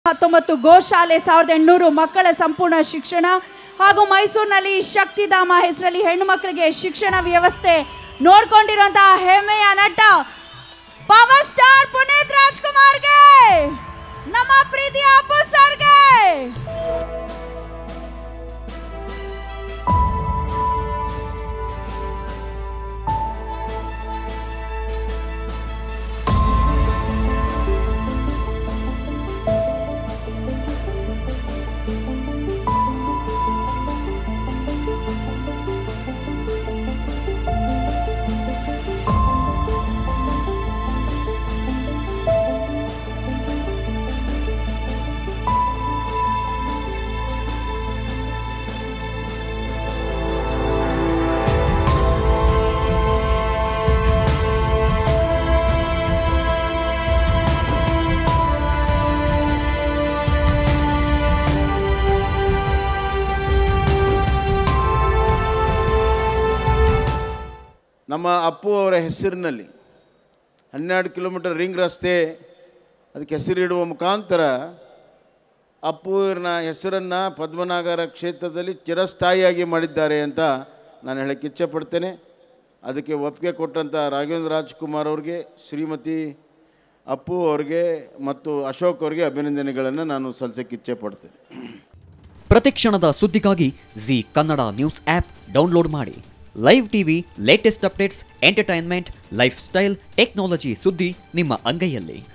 ಹತ್ತೊಂಬತ್ತು ಗೋಶಾಲೆ ಸಾವಿರದ ಎಂಟುನೂರು ಮಕ್ಕಳ ಸಂಪೂರ್ಣ ಶಿಕ್ಷಣ ಹಾಗೂ ಮೈಸೂರಿನಲ್ಲಿ ಶಕ್ತಿಧಾಮ ಹೆಸರಲ್ಲಿ ಹೆಣ್ಣು ಮಕ್ಕಳಿಗೆ ಶಿಕ್ಷಣ ವ್ಯವಸ್ಥೆ ನೋಡ್ಕೊಂಡಿರುವಂತಹ ಹೆಮ್ಮೆಯ ನಟ ಪವರ್ ಸ್ಟಾರ್ ಪುನೀತ್ ರಾಜ್ಕುಮಾರ್ಗೆ ನಮ್ಮ ಪ್ರೀತಿಯ ಅಪ್ಪು ಸರ್ಗೆ ನಮ್ಮ ಅಪ್ಪು ಅವರ ಹೆಸರಿನಲ್ಲಿ ಹನ್ನೆರಡು ಕಿಲೋಮೀಟರ್ ರಿಂಗ್ ರಸ್ತೆ ಅದಕ್ಕೆ ಹೆಸರಿಡುವ ಮುಖಾಂತರ ಅಪ್ಪುವಿನ ಹೆಸರನ್ನು ಪದ್ಮನಾಗರ ಕ್ಷೇತ್ರದಲ್ಲಿ ಚಿರಸ್ಥಾಯಿಯಾಗಿ ಮಾಡಿದ್ದಾರೆ ಅಂತ ನಾನು ಹೇಳಕ್ಕೆ ಇಚ್ಛೆಪಡ್ತೇನೆ ಅದಕ್ಕೆ ಒಪ್ಪಿಗೆ ಕೊಟ್ಟಂಥ ರಾಘವೇಂದ್ರ ರಾಜ್ಕುಮಾರ್ ಅವ್ರಿಗೆ ಶ್ರೀಮತಿ ಅಪ್ಪು ಅವ್ರಿಗೆ ಮತ್ತು ಅಶೋಕ್ ಅವ್ರಿಗೆ ಅಭಿನಂದನೆಗಳನ್ನು ನಾನು ಸಲ್ಲಿಸಕ್ಕೆ ಇಚ್ಛೆಪಡ್ತೇನೆ ಪ್ರತಿಕ್ಷಣದ ಸುದ್ದಿಗಾಗಿ Zee Kannada news app download ಮಾಡಿ live TV latest updates entertainment lifestyle technology ಸುದ್ದಿ ನಿಮ್ಮ ಅಂಗೈಯಲ್ಲಿ